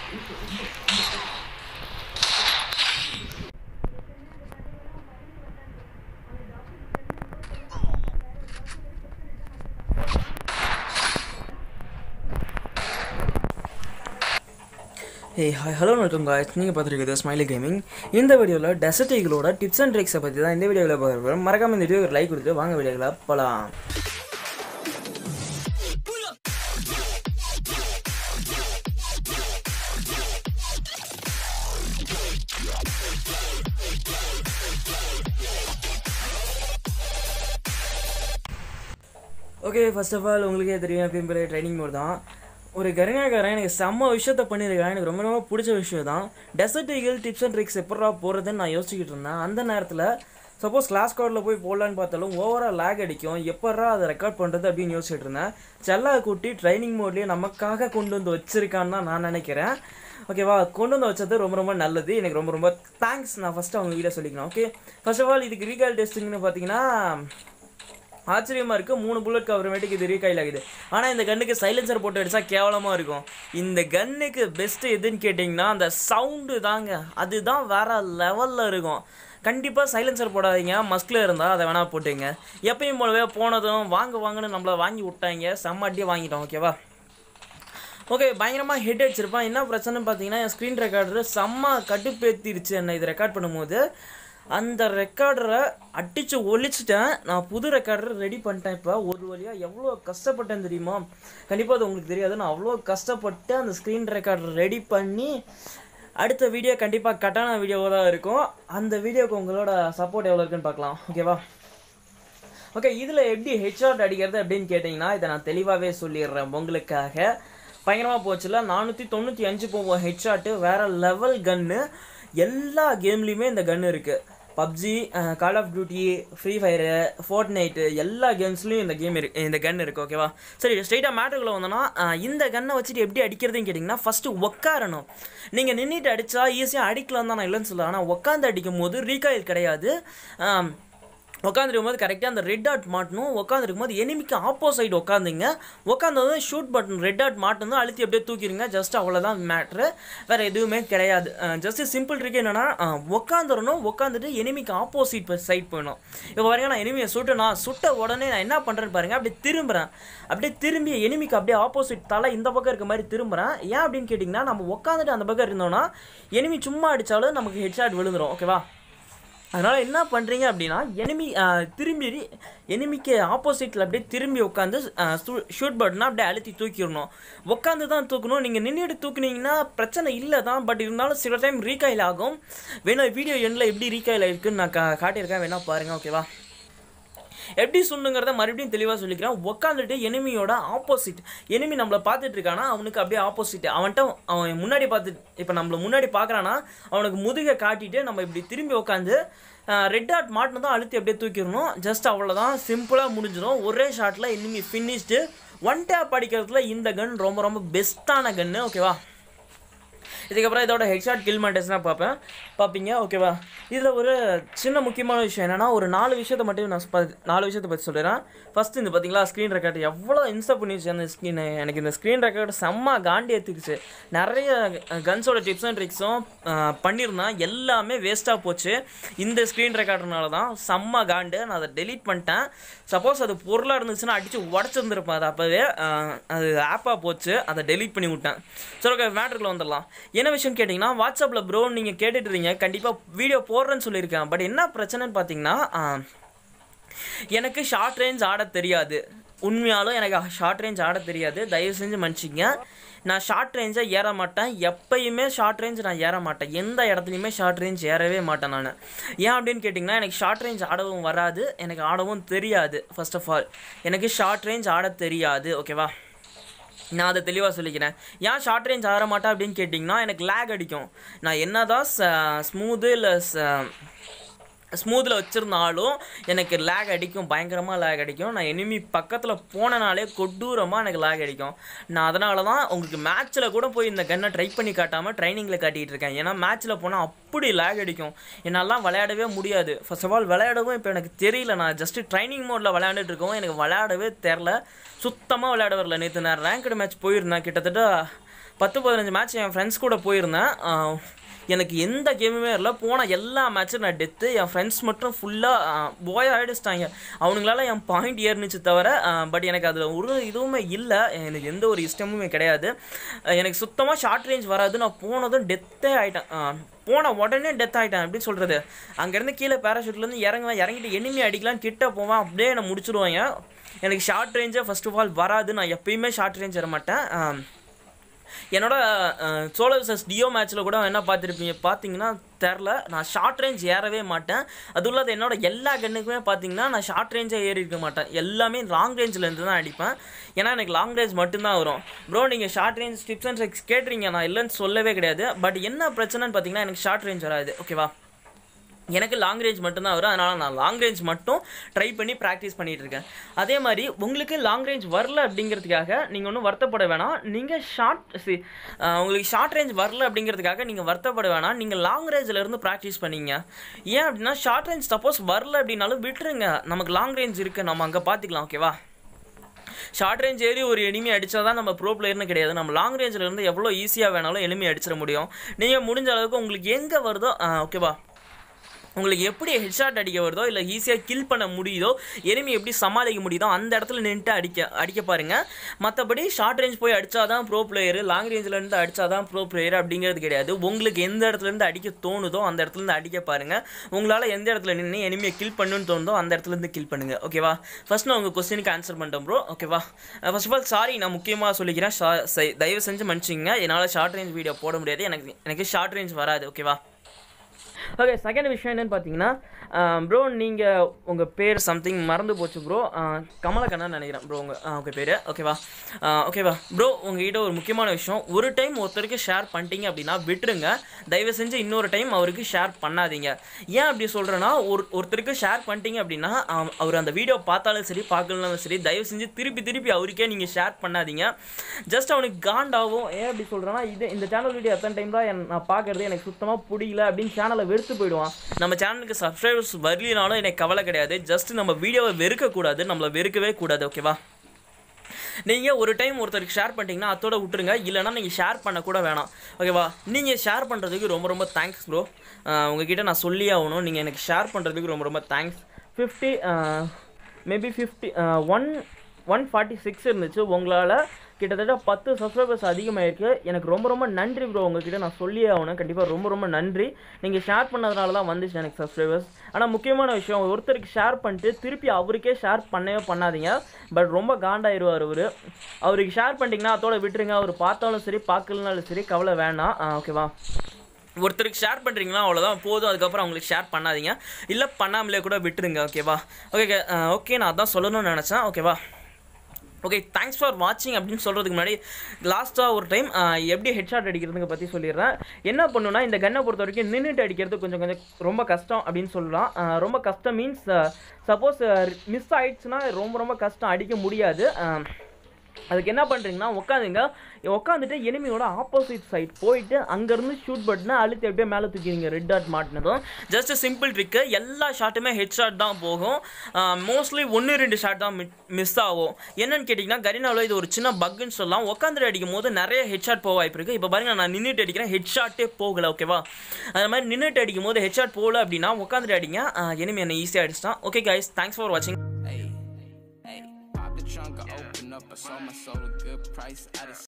ஹே hi hello வணக்கம் guys நீங்கள் பார்த்துருக்குது ஸ்மைலி கேமிங் இந்த வீடியோவில் டெசர்ட் ஈகிளோட டிப்ஸ் அண்ட் ட்ரிக்ஸை பற்றி தான் இந்த வீடியோவில் பார்க்குறோம் மறக்காம இந்த வீடியோ ஒரு லைக் கொடுத்து வாங்க வீடியோவில் போகலாம் ஓகே ஃபர்ஸ்ட் ஆஃப் ஆல் உங்களுக்கே தெரியும் எப்பயும் போல ட்ரைனிங் மோட் தான் ஒரு கருங்காக்காரன் எனக்கு செம்ம விஷயத்த பண்ணியிருக்கான் எனக்கு ரொம்ப ரொம்ப பிடிச்ச விஷயம் தான் desert eagle tips and tricks எப்படா போகிறதுன்னு நான் யோசிச்சுக்கிட்டு இருந்தேன் அந்த நேரத்தில் சப்போஸ் கிளாஸ் கார்டில் போய் போடலான்னு பார்த்தாலும் ஓவராக லேக் அடிக்கும் எப்படா அதை ரெக்கார்ட் பண்ணுறது அப்படின்னு யோசிச்சுட்டு இருந்தேன் செல்லா குட்டி ட்ரைனிங் மோட்லேயே நமக்காக கொண்டு வந்து வச்சிருக்கான்னு தான் நான் நினைக்கிறேன் ஓகேவா கொண்டு வந்து வச்சது ரொம்ப ரொம்ப நல்லது எனக்கு ரொம்ப ரொம்ப தேங்க்ஸ் நான் ஃபஸ்ட்டு அவங்க வீடியோ சொல்லிக்கணும் ஓகே ஃபர்ஸ்ட் ஆஃப் ஆல் இதுக்கு ரீகால் டெஸ்டிங்னு பார்த்தீங்கன்னா ஆச்சரியமா இருக்கு மூணு புல்லட் அப்புறமேட்டுக்கு இது ரீகாயில் ஆகுது ஆனால் இந்த கன்னுக்கு சைலன்சர் போட்டு அடிச்சா கேவலமாக இருக்கும் இந்த கன்னுக்கு பெஸ்ட்டு எதுன்னு கேட்டிங்கன்னா அந்த சவுண்டு தாங்க அதுதான் வேற லெவலில் இருக்கும் கண்டிப்பாக சைலன்சர் போடாதீங்க மஸ்கில் இருந்தால் அதை வேணால் போட்டுங்க எப்பயும் போலவே போனதும் வாங்க வாங்கன்னு நம்மளை வாங்கி விட்டாங்க செம்ம அடியே வாங்கிட்டோம் ஓகேவா ஓகே பயங்கரமாக ஹெட் அடிச்சிருப்பான் என்ன பிரச்சனைன்னு பார்த்தீங்கன்னா என் ஸ்க்ரீன் ரெக்கார்டர் செம்ம கட்டுப்பேத்திருச்சு என்னை இது ரெக்கார்ட் பண்ணும்போது அந்த ரெக்கார்டரை அடித்து ஒழிச்சிட்டேன் நான் புது ரெக்கார்டர் ரெடி பண்ணிட்டேன் இப்போ ஒரு வழியாக எவ்வளோ கஷ்டப்பட்டேன் தெரியுமா கண்டிப்பாக அது உங்களுக்கு தெரியாது நான் அவ்வளோ கஷ்டப்பட்டு அந்த ஸ்க்ரீன் ரெக்கார்டர் ரெடி பண்ணி அடுத்த வீடியோ கண்டிப்பாக கட்டான வீடியோவாக தான் இருக்கும் அந்த வீடியோக்கு உங்களோட சப்போர்ட் எவ்வளோ இருக்குன்னு பார்க்கலாம் ஓகேவா ஓகே இதில் எப்படி ஹெட்ஷாட் அடிக்கிறது அப்படின்னு கேட்டிங்கன்னா இதை நான் தெளிவாகவே சொல்லிடுறேன் உங்களுக்காக பயங்கரமாக போச்சுல நானூற்றி தொண்ணூற்றி அஞ்சு போவோம் ஹெட்ஷாட்டு வேறு லெவல் கன்னு எல்லா கேம்லேயுமே இந்த கன் இருக்குது PUBG call of duty free fire Fortnite எல்லா கேம்ஸ்லையும் இந்த கேம் இருக்கு இந்த கன் இருக்குது ஓகேவா சரி ஸ்ட்ரெயிட்டாக மேட்டருக்குள்ள வந்தோன்னா அஹ், இந்த கன்னை வச்சுட்டு எப்படி அடிக்கிறதுன்னு கேட்டிங்கன்னா ஃபஸ்ட்டு உட்காரணும் நீங்கள் நின்றுட்டு அடித்தா ஈஸியாக அடிக்கலாம் தான் நான் இல்லைன்னு சொல்ல ஆனால் உட்காந்து அடிக்கும் போது ரீகாயில் கிடையாது ஆம், உட்காந்துருக்கும் போது கரெக்டாக அந்த ரெட் டாட் மாட்டணும் உட்காந்துருக்கும் போது எனிமிக்கு ஆப்போசைட் உட்காந்துங்க உட்காந்ததும் ஷூட் பட்டன் ரெட் டாட் மாட்டணும் அழுத்தி அப்படியே தூக்கிடுங்க ஜஸ்ட் அவ்வளோதான் மேட்ரு வேறு எதுவுமே கிடையாது ஜஸ்ட் சிம்பிள் ட்ரிக் என்னென்னா உட்காந்துடணும் உட்காந்துட்டு எனிமிக்கு ஆப்போசிட் சைட் போயிடணும் இப்போ பாருங்க நான் எனிமியை சுட்டு நான் சுட்ட உடனே நான் என்ன பண்ணுறேன்னு பாருங்க அப்படியே திரும்புகிறேன் அப்படியே திரும்பி எனிமிக்கு அப்படியே ஆப்போசிட் தலை இந்த பக்கம் இருக்க மாதிரி திரும்புகிறேன் ஏன் அப்படின்னு கேட்டிங்கன்னா நம்ம உட்காந்துட்டு அந்த பக்கம் இருந்தோம்னா எனிமி சும்மா அடித்தாலும் நமக்கு ஹெட்ஷாட் விழுந்துடும் ஓகேவா அதனால் என்ன பண்ணுறீங்க அப்படின்னா எனிமி திரும்பி எனிமிக்கு ஆப்போசிட்டில் அப்படியே திரும்பி உட்காந்து ஷூட் பட்டனை அப்படியே அழுத்தி தூக்கிடணும் உட்காந்து தான் தூக்கணும் நீங்கள் நின்றுட்டு தூக்குனீங்கன்னா பிரச்சனை இல்லை தான் பட் இருந்தாலும் சில டைம் ரீகாயில் ஆகும் வேணா வீடியோ எண்டில் எப்படி ரீகாயில் இருக்குன்னு நான் கா காட்டியிருக்கேன் வேணா பாருங்கள் ஓகேவா எப்படி சொல்லுங்கிறத மறுபடியும் தெளிவாக சொல்லிக்கிறேன் உட்காந்துட்டு எனிமியோட ஆப்போசிட் எனிமி நம்மளை பார்த்துட்டு இருக்கானா அவனுக்கு அப்படியே ஆப்போசிட் அவன்கிட்ட அவன் முன்னாடி பார்த்துட்டு இப்போ நம்மளை முன்னாடி பார்க்குறானா அவனுக்கு முதுகை காட்டிட்டு நம்ம இப்படி திரும்பி உட்காந்து ரெட் டாட் மாட்டினு தான் அழுத்தி அப்படியே தூக்கிடணும் ஜஸ்ட் அவ்வளோதான் சிம்பிளாக முடிஞ்சிடும் ஒரே ஷாட்டில் எனிமி ஃபினிஷ்டு ஒன் டேப் அடிக்கிறதுல இந்த கன் ரொம்ப ரொம்ப பெஸ்ட்டான கன்று ஓகேவா இதுக்கப்புறம் இதோட ஹெட்ஷாட் கில் மாண்டேஸ்லாம் பார்ப்பேன் பார்ப்பீங்க ஓகேவா இதில் ஒரு சின்ன முக்கியமான விஷயம் என்னென்னா ஒரு நாலு விஷயத்தை மட்டும் நான் ப- நாலு விஷயத்தை பற்றி சொல்லிடுறேன் ஃபஸ்ட்டு இந்த பார்த்தீங்களா ஸ்க்ரீன் ரெக்கார்டு எவ்வளோ இன்ஸ்டா பண்ணிச்சு அந்த ஸ்க்ரீன் எனக்கு இந்த ஸ்க்ரீன் ரெக்கார்டு செம்ம காண்டி ஏற்றுக்குச்சு நிறைய கன்ஸோட டிப்ஸ் அண்ட் ட்ரிக்ஸும் பண்ணியிருந்தேன் எல்லாமே வேஸ்ட்டாக போச்சு இந்த ஸ்க்ரீன் ரெக்கார்டுனால தான் செம்ம காண்டு நான் அதை டெலீட் பண்ணிட்டேன் சப்போஸ் அது பொருளாக இருந்துச்சுன்னா அடித்து உடச்சிருந்துருப்பேன் அது அப்போவே அஹ், அது ஆப்பாக போச்சு அதை டெலீட் பண்ணி விட்டேன் சரி ஓகே மேட்ருக்குள்ள வந்துடலாம் என்ன விஷயம் கேட்டிங்கன்னா வாட்ஸ்அப்பில் ப்ரோ நீங்கள் கேட்டுட்டு இருக்கீங்க கண்டிப்பாக வீடியோ போடுறேன்னு சொல்லியிருக்கேன் பட் என்ன பிரச்சனைன்னு பார்த்தீங்கன்னா அஹ், எனக்கு ஷார்ட் ரேஞ்ச் ஆட தெரியாது உண்மையாலும் எனக்கு ஷார்ட் ரேஞ்ச் ஆட தெரியாது தயவு செஞ்சு மன்னிச்சிங்க நான் ஷார்ட் ரேஞ்சை ஏற மாட்டேன் எப்பயுமே ஷார்ட் ரேஞ்ச் நான் ஏற மாட்டேன் எந்த இடத்துலையுமே ஷார்ட் ரேஞ்ச் ஏறவே மாட்டேன் நான் ஏன் அப்படின்னு கேட்டிங்கன்னா எனக்கு ஷார்ட் ரேஞ்ச் ஆடவும் வராது எனக்கு ஆடவும் தெரியாது ஃபர்ஸ்ட் ஆஃப் ஆல் எனக்கு ஷார்ட் ரேஞ்ச் ஆட தெரியாது ஓகேவா நான் அதை தெளிவாக சொல்லிக்கிறேன் ஏன் ஷார்ட் ரேஞ்ச் ஆட மாட்டேன் அப்படின்னு கேட்டிங்கன்னா எனக்கு லேக் அடிக்கும் நான் என்ன தான் ஸ்மூத்து இல்லை ஸ்மூத்தில் வச்சுருந்தாலும் எனக்கு லேக் அடிக்கும் பயங்கரமாக லேக் அடிக்கும் நான் எனிமி பக்கத்தில் போனனாலே கொடூரமாக எனக்கு லேக் அடிக்கும் நான் அதனால தான் உங்களுக்கு மேட்ச்சில் கூட போய் இந்த கன்னை ட்ரை பண்ணி காட்டாமல் ட்ரைனிங்கில் காட்டிகிட்டு இருக்கேன் ஏன்னா மேட்ச்சில் போனால் அப்படி லேக் அடிக்கும் என்னாலாம் விளையாடவே முடியாது ஃபர்ஸ்ட் ஆஃப் ஆல் விளையாடவும் இப்போ எனக்கு தெரியல நான் ஜஸ்ட் ட்ரைனிங் மோடில் விளையாண்டுட்டு இருக்கோம் எனக்கு விளையாடவே தெரில சுத்தமாக விளையாட வரல நேற்று நான் ரேங்க்டு மேட்ச் போயிருந்தேன் கிட்டத்தட்ட பத்து பதினஞ்சு மேட்ச் என் ஃப்ரெண்ட்ஸ் கூட போயிருந்தேன் ஆஹ் எனக்கு எந்த கேமுமே இல்லை போன எல்லா மேட்சும் நான் டெத்து என் ஃப்ரெண்ட்ஸ் மட்டும் ஃபுல்லாக போய் ஆகிடுச்சிட்டாங்க அவனுங்களால என் பாயிண்ட் ஏறுனுச்சு தவிர பட் எனக்கு அதில் ஒரு இதுவுமே இல்லை எனக்கு எந்த ஒரு இஷ்டமுமே கிடையாது அஹ் எனக்கு சுத்தமாக ஷார்ட் ரேஞ்ச் வராது நான் போனதும் டெத்தே ஆகிட்டேன் ஆஹ் போன உடனே டெத் ஆகிட்டேன் அப்படின்னு சொல்கிறது அங்கேருந்து கீழே பேராஷூட்லேருந்து இறங்குவேன் இறங்கிட்டு எனிமி அடிக்கலாம் கிட்ட போவேன் அப்படியே என்னை முடிச்சிருவாங்க எனக்கு ஷார்ட் ரேஞ்சே ஃபர்ஸ்ட் ஆஃப் ஆல் வராது நான் எப்பயுமே ஷார்ட் ரேஞ்ச் வர மாட்டேன் ஆஹ் என்னோட சோலோ விசஸ் டியோ மேட்ச்சில் கூட என்ன பார்த்துருப்பீங்க பார்த்தீங்கன்னா தெரில நான் ஷார்ட் ரேஞ்ச் ஏறவே மாட்டேன் அதுவும் இல்லாத என்னோட எல்லா கண்ணுக்குமே பார்த்தீங்கன்னா நான் ஷார்ட் ரேஞ்சே ஏறி இருக்க மாட்டேன் எல்லாமே லாங் ரேஞ்சிலேருந்து தான் அடிப்பேன் ஏன்னா எனக்கு லாங் ரேஞ்ச் மட்டும்தான் வரும் ப்ரோ நீங்கள் short range tips and tricks கேட்டுறீங்க நான் இல்லைன்னு சொல்லவே கிடையாது பட் என்ன பிரச்சனைன்னு பார்த்தீங்கன்னா எனக்கு ஷார்ட் ரேஞ்ச் வராது ஓகேவா எனக்கு லாங் ரேஞ்ச் மட்டும்தான் வரும் அதனால் நான் லாங் ரேஞ்ச் மட்டும் ட்ரை பண்ணி ப்ராக்டிஸ் பண்ணிகிட்டு இருக்கேன் அதே மாதிரி உங்களுக்கு லாங் ரேஞ்ச் வரல அப்படிங்கிறதுக்காக நீங்கள் ஒன்றும் வருத்தப்பட வேணாம் நீங்கள் ஷார்ட் சி உங்களுக்கு ஷார்ட் ரேஞ்ச் வரல அப்படிங்கிறதுக்காக நீங்கள் வருத்தப்பட வேணாம் நீங்கள் லாங் ரேஞ்சில் இருந்து ப்ராக்டிஸ் பண்ணீங்க ஏன் அப்படின்னா ஷார்ட் ரேஞ்ச் சப்போஸ் வரல அப்படின்னாலும் விட்டுருங்க நமக்கு லாங் ரேஞ்ச் இருக்குது நம்ம அங்கே பார்த்துக்கலாம் ஓகேவா ஷார்ட் ரேஞ்ச் ஏறி ஒரு எனிமி அடித்தா தான் நம்ம ப்ரோ பிளேயர்னு கிடையாது நம்ம லாங் ரேஞ்சில் இருந்து எவ்வளோ ஈஸியாக வேணாலும் எனிமி அடிச்சிட முடியும் நீங்கள் முடிஞ்ச அளவுக்கு உங்களுக்கு எங்கே வருதோ ஓகேவா உங்களுக்கு எப்படி ஹெட்ஷாட் அடிக்க வருதோ இல்லை ஈஸியாக கில் பண்ண முடியுதோ எனிமி எப்படி சமாளிக்க முடியுதோ அந்த இடத்துல நின்றுட்டு அடிக்க அடிக்க பாருங்கள் மற்றபடி ஷார்ட் ரேஞ்ச் போய் அடித்தாதான் ப்ரோ பிளேயர் லாங் ரேஞ்சிலேருந்து அடித்தாதான் ப்ரோ பிளேயர் அப்படிங்கிறது கிடையாது உங்களுக்கு எந்த இடத்துலேருந்து அடிக்க தோணுதோ அந்த இடத்துலேருந்து அடிக்க பாருங்கள் உங்களால் எந்த இடத்துல நின்று எனிமியை கில் பண்ணுன்னு தோணுதோ அந்த இடத்துலேருந்து கில் பண்ணுங்கள் ஓகேவா ஃபஸ்ட் நான் உங்கள் கொஸ்டினுக்கு ஆன்சர் பண்ணிட்டேன் ப்ரோ ஓகேவா ஃபர்ஸ்ட் ஆஃப் ஆல் சாரி நான் முக்கியமாக சொல்லிக்கிறேன் ஷா- செய்- தயவு செஞ்சு மன்னிச்சிங்க என்னால் ஷார்ட் ரேஞ்ச் வீடியோ போட முடியாது எனக்கு எனக்கு ஷார்ட் ரேஞ்ச் வராது ஓகேவா ஓகே செகண்ட் விஷயம் என்னன்னு பார்த்தீங்கன்னா ப்ரோ நீங்கள் உங்கள் பேர் சம்திங் மறந்து போச்சு ப்ரோ கமலக்கண்ணன் நினைக்கிறேன் ப்ரோ உங்கள் ஓகே பேர் ஓகேவா ஓகேவா ப்ரோ உங்ககிட்ட ஒரு முக்கியமான விஷயம் ஒரு டைம் ஒருத்தருக்கு ஷேர் பண்ணிட்டீங்க அப்படின்னா விட்டுருங்க தயவு செஞ்சு இன்னொரு டைம் அவருக்கு ஷேர் பண்ணாதீங்க ஏன் அப்படி சொல்கிறேன்னா ஒரு ஒருத்தருக்கு ஷேர் பண்ணிட்டீங்க அப்படின்னா அவ- அவர் அந்த வீடியோ பார்த்தாலும் சரி பார்க்கலனாலும் சரி தயவு செஞ்சு திருப்பி திருப்பி அவருக்கே நீங்கள் ஷேர் பண்ணாதீங்க ஜஸ்ட் அவனுக்கு காண்டாகும் ஏன் அப்படி சொல்கிறேன்னா இது இந்த சேனல் வீடியோ எத்தனை டைம் தான் என்- நான் பார்க்கறது எனக்கு சுத்தமாக பிடிக்கல அப்படின்னு சேனலை வெறுத்து போயிடுவான் நம்ம சேனலுக்கு சப்ஸ்கிரைபர்ஸ் வரலினாலும் எனக்கு கவலை கிடையாது ஜஸ்ட் நம்ம வீடியோவை வெறுக்கக்கூடாது நம்மளை வெறுக்கவே கூடாது ஓகேவா நீங்கள் ஒரு டைம் ஒருத்தருக்கு ஷேர் பண்ணிட்டீங்கன்னா அதோட விட்டுருங்க இல்லைன்னா நீங்கள் ஷேர் பண்ணக்கூட வேணாம் ஓகேவா நீங்கள் ஷேர் பண்ணுறதுக்கு ரொம்ப ரொம்ப தேங்க்ஸ் ப்ரோ உங்ககிட்ட நான் சொல்லி ஆகணும் நீங்கள் எனக்கு ஷேர் பண்ணுறதுக்கு ரொம்ப ரொம்ப thanks fifty maybe fifty one one forty six இருந்துச்சு உங்களால் கிட்டத்தட்ட பத்து சப்ஸ்கிரைபர்ஸ் அதிகமாயிருக்கு எனக்கு ரொம்ப ரொம்ப நன்றி ப்ரோ உங்ககிட்ட நான் சொல்லியே ஆகணும் கண்டிப்பாக ரொம்ப ரொம்ப நன்றி நீங்கள் ஷேர் பண்ணதுனால தான் வந்துச்சு எனக்கு சப்ஸ்கிரைபர்ஸ் ஆனால் முக்கியமான விஷயம் ஒருத்தருக்கு ஷேர் பண்ணிட்டு திருப்பி அவருக்கே ஷேர் பண்ணவே பண்ணாதீங்க பட் ரொம்ப காண்டாயிருவார் அவர் அவருக்கு ஷேர் பண்ணிட்டீங்கன்னா அதோட விட்டுருங்க அவர் பார்த்தாலும் சரி பார்க்கலனாலும் சரி கவலை வேணாம் ஓகேவா ஒருத்தருக்கு ஷேர் பண்ணுறீங்களா அவ்வளோதான் போதும் அதுக்கப்புறம் அவங்களுக்கு ஷேர் பண்ணாதீங்க இல்லை பண்ணாமலே கூட விட்டுருங்க ஓகேவா ஓகே ஓகே நான் அதான் சொல்லணும்னு நினச்சேன் ஓகேவா ஓகே தேங்க்ஸ் ஃபார் வாட்சிங் அப்படின்னு சொல்கிறதுக்கு முன்னாடி லாஸ்ட்டாக ஒரு டைம் எப்படி ஹெட்ஷாட் அடிக்கிறதுங்க பற்றி சொல்லிடுறேன் என்ன பண்ணுன்னா இந்த கன்னை பொறுத்த வரைக்கும் நின்றுட்டு அடிக்கிறது கொஞ்சம் கொஞ்சம் ரொம்ப கஷ்டம் அப்படின்னு சொல்லலாம் அஹ், ரொம்ப கஷ்டம் மீன்ஸ் சப்போஸ் மிஸ் ஆயிடுச்சுன்னா ரொம்ப ரொம்ப கஷ்டம் அடிக்க முடியாது அஹ், அதுக்கு என்ன பண்ணுறீங்கன்னா உட்காந்துங்க உட்காந்துட்டு எனிமியோட ஆப்போசிட் சைட் போயிட்டு அங்கேருந்து ஷூட் பட்டனை அழுத்தி அப்படியே மேலே தூக்கிடுங்க ரெட் டாட் மாட்டினதும் ஜஸ்ட் சிம்பிள் ட்ரிக்கு எல்லா ஷாட்டுமே ஹெட் ஷாட் தான் போகும் மோஸ்ட்லி ஒன்று ரெண்டு ஷாட் தான் மிஸ் ஆகும் என்னன்னு கேட்டிங்கன்னா கரினாவில் இது ஒரு சின்ன பக்குன்னு சொல்லலாம் உட்காந்துட்டு அடிக்கும் போது நிறைய ஹெட் ஷாட் போக வாய்ப்பு இருக்குது இப்போ பாருங்க நான் நின்றுட்டு அடிக்கிறேன் ஹெட் ஷாட்டே போகல ஓகேவா அது மாதிரி நின்றுட்டு அடிக்கும் போது ஹெட் ஷாட் போகல அப்படின்னா உட்காந்துட்டு அடிங்க எனிமி என்னை ஈஸியாக அடிச்சிட்டான் ஓகே கைஸ் தேங்க்ஸ் ஃபார் வாட்சிங் Hey, hey, pop the trunk, I open up, I sold my soul a good price. I just